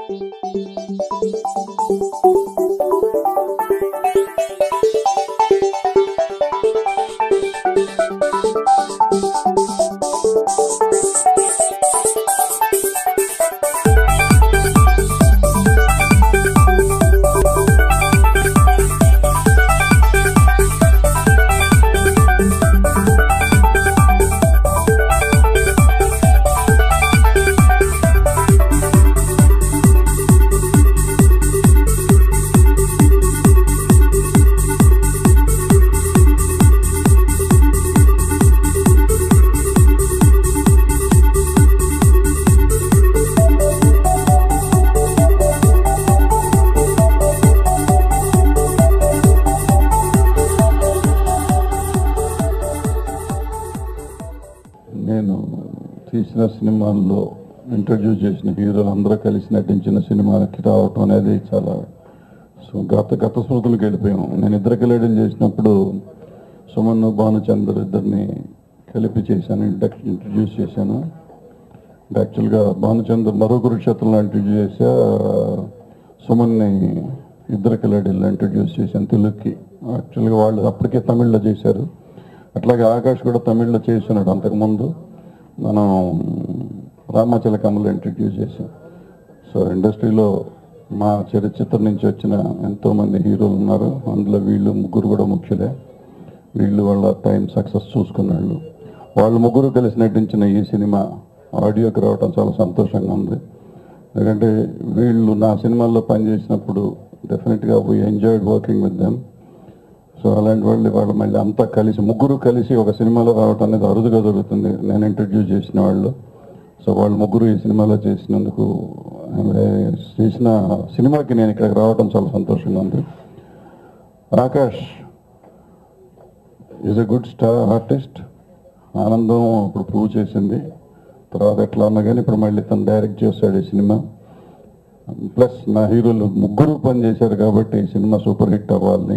నేను తీసిన సినిమాల్లో ఇంట్రడ్యూస్ చేసిన హీరోలు అందరూ కలిసి నటించిన సినిమాకి రావటం అనేది చాలా సో గత గత స్మృతులకు వెళ్ళిపోయాం నేను ఇద్దరు కిలాడీలు చేసినప్పుడు సుమన్ భానుచందర్ ఇద్దరిని కలిపి చేశాను ఇంట్రక్- ఇంట్రడ్యూస్ చేశాను యాక్చువల్గా భానుచందర్ మరో కురుక్షేత్రంలో ఇంట్రడ్యూస్ చేశా సుమన్ని ఇద్దరు కిలాడీల్లో ఇంట్రడ్యూస్ చేశాను తెలుగుకి యాక్చువల్గా వాళ్ళు అప్పటికే తమిళ్లో చేశారు అట్లాగే ఆకాష్ కూడా తమిళ్లో చేస్తున్నాడు అంతకుముందు మనం రామాచలకమ్మలో ఇంట్రడ్యూస్ చేశాం సో ఇండస్ట్రీలో మా చరిత్ర నుంచి వచ్చిన ఎంతోమంది హీరోలు ఉన్నారు అందులో వీళ్ళు ముగ్గురు కూడా ముఖ్యులే వీళ్ళు వాళ్ళ టైం సక్సెస్ చూసుకున్నాళ్ళు వాళ్ళు ముగ్గురు కలిసి నటించిన ఈ సినిమా ఆడియోకి రావడం చాలా సంతోషంగా ఉంది ఎందుకంటే వీళ్ళు నా సినిమాల్లో పనిచేసినప్పుడు డెఫినెట్గా we enjoyed working with them so అలాంటి వాళ్ళు వాళ్ళు మళ్ళీ అంతా కలిసి ముగ్గురు కలిసి ఒక సినిమాలో రావటం అనేది అరుదుగా జరుగుతుంది నేను ఇంట్రడ్యూస్ చేసిన వాళ్ళు సో వాళ్ళు ముగ్గురు ఈ సినిమాలో చేసినందుకు ఆమె చేసిన సినిమాకి నేను ఇక్కడికి రావటం చాలా సంతోషంగా ఉంది Akash is a good star artist ఆనందం ఇప్పుడు ప్రూవ్ చేసింది తర్వాత ఎట్లా ఉన్నా కానీ ఇప్పుడు మళ్ళీ తను డైరెక్ట్ చేశాడు ఈ సినిమా ప్లస్ నా హీరోలు ముగ్గురు పని చేశారు కాబట్టి ఈ సినిమా సూపర్ హిట్ అవ్వాలని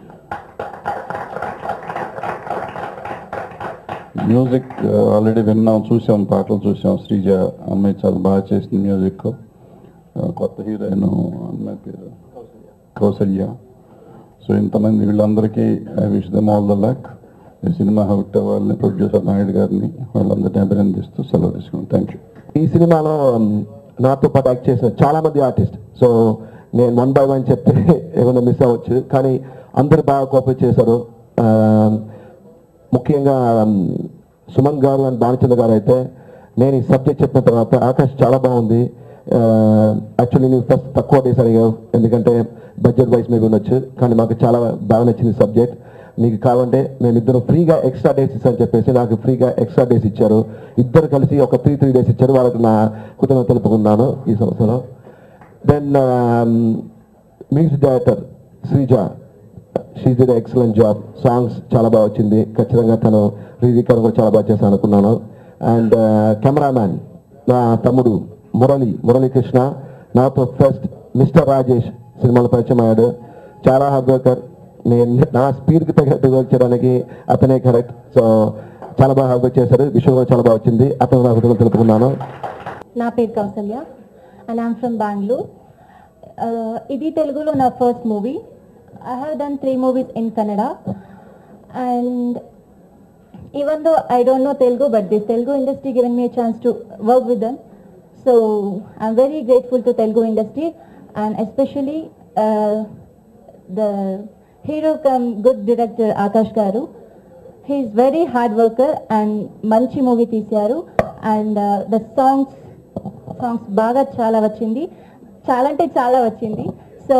మ్యూజిక్ ఆల్రెడీ విన్నాం చూసాం పాటలు చూసాం శ్రీజ అమ్మాయి చాలా బాగా చేసింది మ్యూజిక్ కొత్త హీరోయిన్ అమ్మాయి పేరు కౌసల్య సో ఇంతమంది వీళ్ళందరికీ I wish them all the luck ఈ సినిమా హిట్ అవ్వాలని ప్రొడ్యూసర్ నాయుడు గారిని వాళ్ళందరినీ అభినందిస్తూ సెలవు తీసుకున్నాను థ్యాంక్ యూ ఈ సినిమాలో మ్, నాతో పాటు యాక్ట్ చేసిన చాలా మంది ఆర్టిస్ట్ సో నేను వన్ బై వన్ చెప్తే ఏమైనా మిస్ అవ్వచ్చు కానీ అందరు బాగా కోఆపరేట్ చేశారు ఆ, ముఖ్యంగా మ్, సుమన్ గారు అండ్ భానుచంద్ర గారు అయితే నేను ఈ సబ్జెక్ట్ చెప్పిన తర్వాత ఆకాష్ చాలా బాగుంది యాక్చువల్లీ నేను ఫస్ట్ తక్కువ డేస్ అడిగావు ఎందుకంటే బడ్జెట్ వైజ్ మీద ఉండొచ్చు కానీ మాకు చాలా బాగా నచ్చింది సబ్జెక్ట్ నీకు కావాలంటే మేమిద్దరం ఫ్రీగా ఎక్స్ట్రా డేస్ ఇస్తామని చెప్పేసి నాకు ఫ్రీగా ఎక్స్ట్రా డేస్ ఇచ్చారు ఇద్దరు కలిసి ఒక త్రీ త్రీ డేస్ ఇచ్చారు వాళ్ళకి నా కృతజ్ఞత తెలుపుకున్నాను ఈ సంవత్సరం then music director Sreeja she did excellent job songs చాలా బాగా వచ్చింది ఖచ్చితంగా తను రీరికార్డ్ కూడా చాలా బాగా చేశాను అనుకున్నాను అండ్ కెమెరామ్యాన్ నా తమ్ముడు మురళి మురళీకృష్ణ నాతో ఫస్ట్ మిస్టర్ రాజేష్ సినిమాలో పరిచయం అయ్యాడు చాలా హార్డ్ వర్కర్ నేను నా స్పీడ్కి తగ్గట్టు వర్క్ చేయడానికి అతనే కరెక్ట్ సో చాలా బాగా హార్డ్ వర్క్ చేశారు విషయం కూడా చాలా బాగా వచ్చింది అతను నా కృతజ్ఞతలు తెలుపుకున్నాను నా పేరు Kausalya and I'm from Bengaluru ఇది తెలుగులో నా first movie I have done three movies in Kannada and even though I don't know Telugu but this Telugu industry given me chance to work with them so I'm very grateful to Telugu industry and especially the hero cum good director Akash garu he's very hard worker and మంచి movie తీశారు and the songs songs బాగా చాలా వచ్చింది చాలా అంటే చాలా వచ్చింది so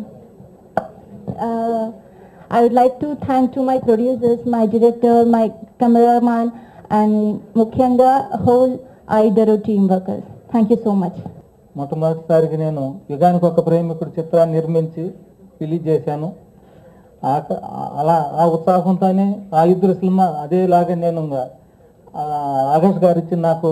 I would like to thank to my producers my director my cameraman and ముఖ్యంగా హోల్ ఐదరు team workers thank you so much మొట్టమొదటిసారిగా నేను యుగానికి ఒక ప్రేమికుడు చిత్రాన్ని నిర్మించి రిలీజ్ చేశాను ఆ క- అలా ఆ ఉత్సాహంతోనే ఆ ఇద్దరు సినిమా అదేలాగా నేను ఇంకా, ఆ, ఆకాష్ గారు ఇచ్చిన నాకు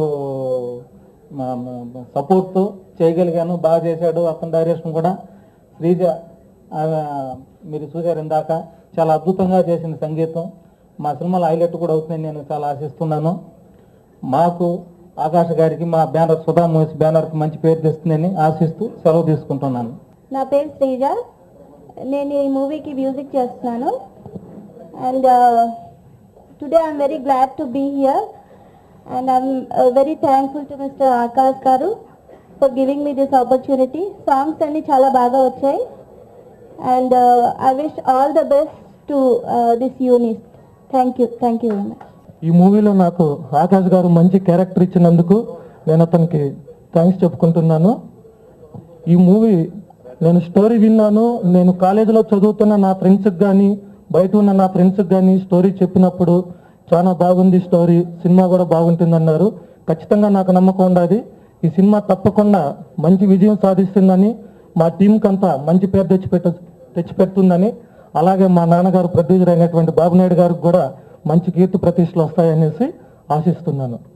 సపోర్ట్తో చేయగలిగాను బాగా చేశాడు అతని డైరెక్షన్ కూడా శ్రీజ ఆమె మీరు చూశారు ఇందాక చాలా అద్భుతంగా చేసిన సంగీతం మా సినిమాలో హైలైట్ కూడా అవుతుందని నేను చాలా ఆశిస్తున్నాను మాకు ఆకాష్ గారికి మా బ్యానర్ సుధా మూవీస్ బ్యానర్కి మంచి పేరు తెస్తుందని ఆశిస్తూ సెలవు తీసుకుంటున్నాను నా పేరు శ్రీజ నేను ఈ మూవీకి మ్యూజిక్ చేస్తున్నాను and today I'm very glad to be here and I'm very thankful to mister Akash garu for giving me this opportunity songs అన్ని చాలా బాగా వచ్చాయి and I wish all the best to this unit thank you thank you very much ఈ మూవీలో నాకు ఆకాష్ గారు మంచి character ఇచ్చినందుకు నేను అతనికి థ్యాంక్స్ చెప్పుకుంటున్నాను ఈ మూవీ నేను స్టోరీ విన్నాను నేను కాలేజీలో చదువుతున్న నా ఫ్రెండ్స్కి కానీ బయట ఉన్న నా ఫ్రెండ్స్కి కానీ స్టోరీ చెప్పినప్పుడు చాలా బాగుంది స్టోరీ సినిమా కూడా బాగుంటుంది అన్నారు ఖచ్చితంగా నాకు నమ్మకం ఉండదు ఈ సినిమా తప్పకుండా మంచి విజయం సాధిస్తుందని మా టీంకి అంతా మంచి పేరు తెచ్చిపెట్ట తెచ్చిపెడుతుందని అలాగే మా నాన్నగారు ప్రొడ్యూసర్ అయినటువంటి బాబునాయుడు గారికి కూడా మంచి కీర్తి ప్రతిష్టలు వస్తాయనేసి ఆశిస్తున్నాను